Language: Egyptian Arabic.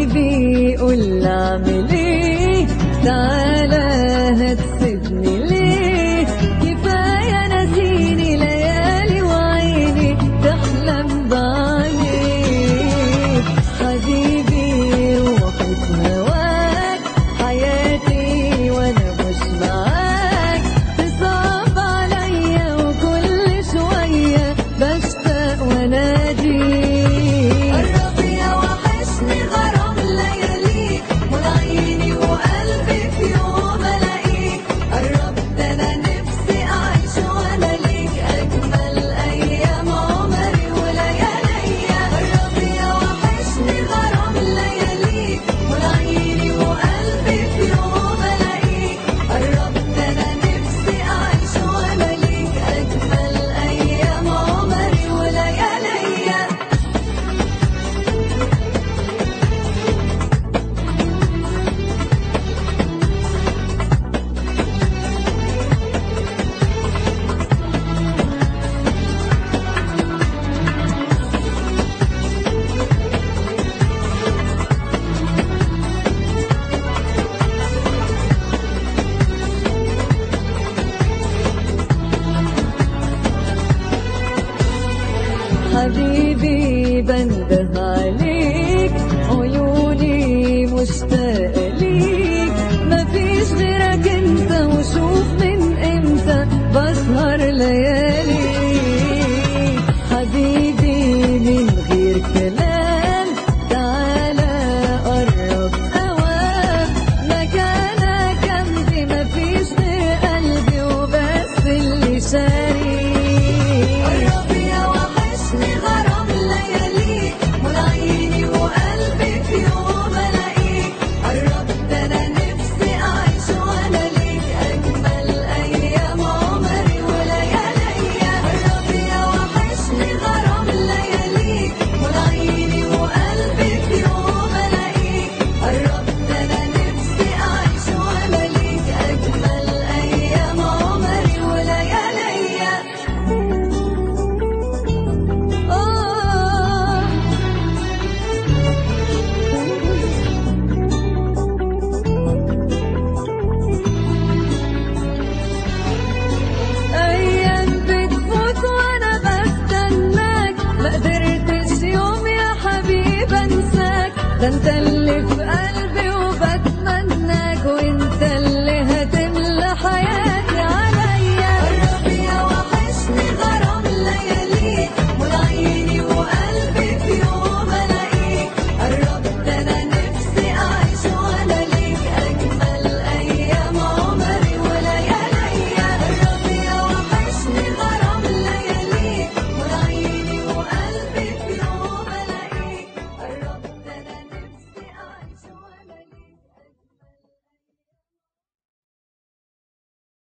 حبيبي قول اعمل ايه تعالى هتسيبني ليه كفايه نسيني ليالي وعيني تحلم بعينيك حبيبي روحي في هواك حياتي وانا مش معاك تصعب عليا وكل شويه بشتاق واناديك قرب يا وحشني غرام لياليك والعيني وقلبي في يوم الاقيك قرب ده انا نفسي اعيش وانا ليك اجمل ايام عمري ولياليا قرب يا وحشني غرام لياليك والعيني وقلبي في يوم الاقيك قرب ده انا نفسي اعيش وانا ليك اجمل ايام عمري ولياليا حبيبي بنده عليك عيوني مشتاقة ليك مفيش غيرك انت وشوف من امتى بسهر ليالي حبيبي من غير كلام تعالى قرب اوام مكانك جنبي مفيش غير قلبي وبس اللي شاري قرب يا وحشني غرام لياليك والعيني وقلبي في يوم الاقيك قرب ده انا نفسي اعيش وانا ليك اجمل ايام عمري ولياليا قرب يا وحشني غرام لياليك والعيني وقلبي في يوم الاقيك قرب ده انا نفسي اعيش وانا ليك اجمل ايام عمري ولياليا آه أيام بتفوت وأنا بستناك ما قدرتش يوم يا حبيب أنساك ده أنت